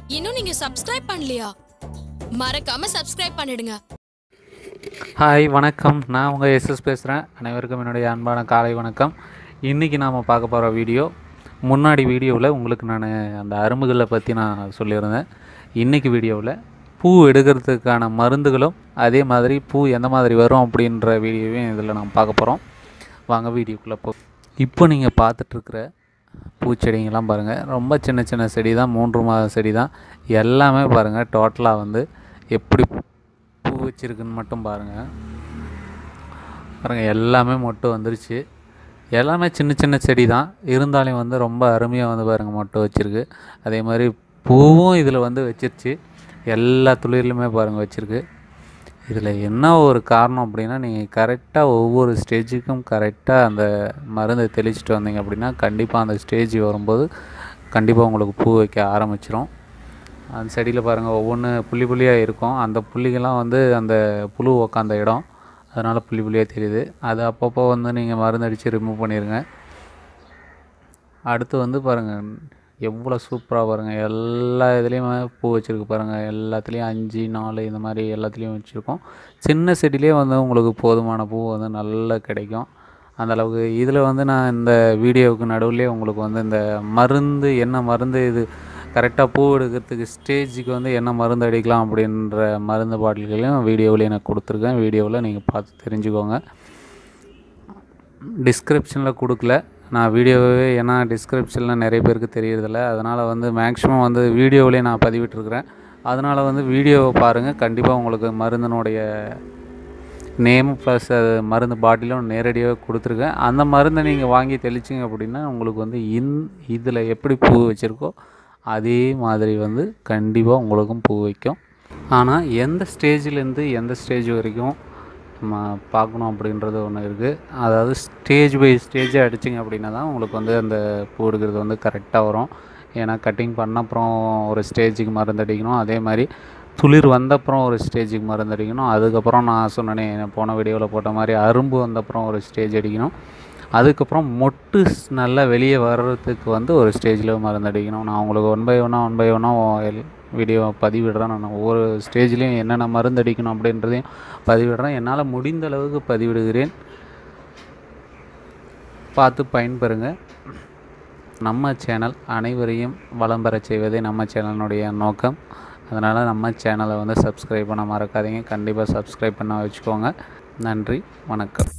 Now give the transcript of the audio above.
இன்னும் நீங்க சப்ஸ்கிரைப் பண்ணலையா மறக்காம சப்ஸ்கிரைப் பண்ணிடுங்க ஹாய் வணக்கம் நான் உங்கள் எஸ்எஸ் பேசுகிறேன் அனைவருக்கும் என்னுடைய அன்பான காலை வணக்கம் இன்றைக்கி நாம் பார்க்க போகிற வீடியோ முன்னாடி வீடியோவில் உங்களுக்கு நான் அந்த அரும்புகளை பற்றி நான் சொல்லியிருந்தேன் இன்றைக்கி வீடியோவில் பூ எடுக்கிறதுக்கான மருந்துகளும் அதே மாதிரி பூ எந்த மாதிரி வரும் அப்படின்ற வீடியோவையும் இதில் நம்ம பார்க்க போகிறோம் வாங்க வீடியோக்குள்ளே போ இப்போ நீங்கள் பார்த்துட்ருக்குற பூச்செடிங்கெல்லாம் பாருங்கள் ரொம்ப சின்ன சின்ன செடி தான் மூன்று மாத செடி தான் எல்லாமே பாருங்கள் டோட்டலாக வந்து எப்படி பூ வச்சிருக்குன்னு மட்டும் பாருங்கள் பாருங்கள் எல்லாமே மொட்டு வந்துருச்சு எல்லாமே சின்ன சின்ன செடி தான் இருந்தாலும் வந்து ரொம்ப அருமையாக வந்து பாருங்கள் மொட்டு வச்சுருக்கு அதே மாதிரி பூவும் இதில் வந்து வச்சிருச்சு எல்லா துளிர்லையுமே பாருங்கள் வச்சுருக்கு இதில் என்ன ஒரு காரணம் அப்படின்னா நீங்கள் கரெக்டாக ஒவ்வொரு ஸ்டேஜுக்கும் கரெக்டாக அந்த மருந்தை தெளிச்சிட்டு வந்தீங்க அப்படின்னா கண்டிப்பாக அந்த ஸ்டேஜ் வரும்போது கண்டிப்பாக உங்களுக்கு பூ வைக்க ஆரம்பிச்சிரும் அந்த செடியில் பாருங்கள் ஒவ்வொன்று புள்ளி புள்ளியாக இருக்கும் அந்த புள்ளிகள்லாம் வந்து அந்த புழு உக்காந்த இடம் அதனால் புள்ளி புள்ளியாக தெரியுது அது அப்பப்போ வந்து நீங்கள் மருந்து அடித்து ரிமூவ் பண்ணிடுங்க அடுத்து வந்து பாருங்கள் எவ்வளோ சூப்பராக பாருங்கள் எல்லா இதுலேயுமே பூ வச்சுருக்கு பாருங்கள் எல்லாத்துலேயும் அஞ்சு நாலு இந்த மாதிரி எல்லாத்துலேயும் வச்சுருக்கோம் சின்ன செடியிலே வந்து உங்களுக்கு போதுமான பூ வந்து நல்லா கிடைக்கும் அந்த அளவுக்கு இதில் வந்து நான் இந்த வீடியோவுக்கு நடுவுலேயே உங்களுக்கு வந்து இந்த மருந்து என்ன மருந்து இது கரெக்டாக பூ எடுக்கிறதுக்கு ஸ்டேஜுக்கு வந்து என்ன மருந்து அடிக்கலாம் அப்படின்ற மருந்து பாட்டில்களையும் வீடியோவிலேயே நான் கொடுத்துருக்கேன் வீடியோவில் நீங்கள் பார்த்து தெரிஞ்சுக்கோங்க டிஸ்கிரிப்ஷனில் கொடுக்கல நான் வீடியோவே ஏன்னா டிஸ்கிரிப்ஷனில் நிறைய பேருக்கு தெரியறதில்ல அதனால் வந்து மேக்ஸிமம் வந்து வீடியோவிலே நான் பதிவிட்டிருக்கிறேன் அதனால் வந்து வீடியோவை பாருங்கள் கண்டிப்பாக உங்களுக்கு மருந்தினுடைய நேம் ப்ளஸ் அது மருந்து பாட்டிலும் நேரடியாக கொடுத்துருக்கேன் அந்த மருந்தை நீங்கள் வாங்கி தெளிச்சிங்க அப்படின்னா உங்களுக்கு வந்து இன் இதில் எப்படி பூ வச்சுருக்கோ அதே மாதிரி வந்து கண்டிப்பாக உங்களுக்கும் பூ வைக்கும் ஆனால் எந்த ஸ்டேஜ்லேருந்து எந்த ஸ்டேஜ் வரைக்கும் நம்ம பார்க்கணும் அப்படின்றது ஒன்று இருக்குது அதாவது ஸ்டேஜ் பை ஸ்டேஜாக அடிச்சிங்க அப்படின்னா தான் உங்களுக்கு வந்து அந்த பூ எடுக்கிறது வந்து கரெக்டாக வரும் ஏன்னா கட்டிங் பண்ண அப்புறம் ஒரு ஸ்டேஜுக்கு மருந்து அடிக்கணும் அதே மாதிரி துளிர் வந்த அப்புறம் ஒரு ஸ்டேஜுக்கு மருந்து அடிக்கணும் அதுக்கப்புறம் நான் சொன்னேனே போன வீடியோவில் போட்ட மாதிரி அரும்பு வந்த அப்புறம் ஒரு ஸ்டேஜ் அடிக்கணும் அதுக்கப்புறம் மொட்டு ஸ் நல்லா வெளியே வர்றதுக்கு வந்து ஒரு ஸ்டேஜில் மருந்து அடிக்கணும் நான் உங்களுக்கு ஒன் பை ஒன்னாக ஒன் பை ஒன்னாக வீடியோ பதிவிடுறேன் நான் ஒவ்வொரு ஸ்டேஜ்லேயும் என்னென்ன மருந்து அடிக்கணும் அப்படின்றதையும் பதிவிடுறேன் என்னால் முடிந்த அளவுக்கு பதிவிடுகிறேன் பார்த்து பயன்பெறுங்க நம்ம சேனல் அனைவரையும் வளம் பெறச் செய்வதே நம்ம சேனலினுடைய நோக்கம் அதனால் நம்ம சேனலை வந்து சப்ஸ்கிரைப் பண்ண மறக்காதீங்க கண்டிப்பாக சப்ஸ்கிரைப் பண்ண வச்சுக்கோங்க நன்றி வணக்கம்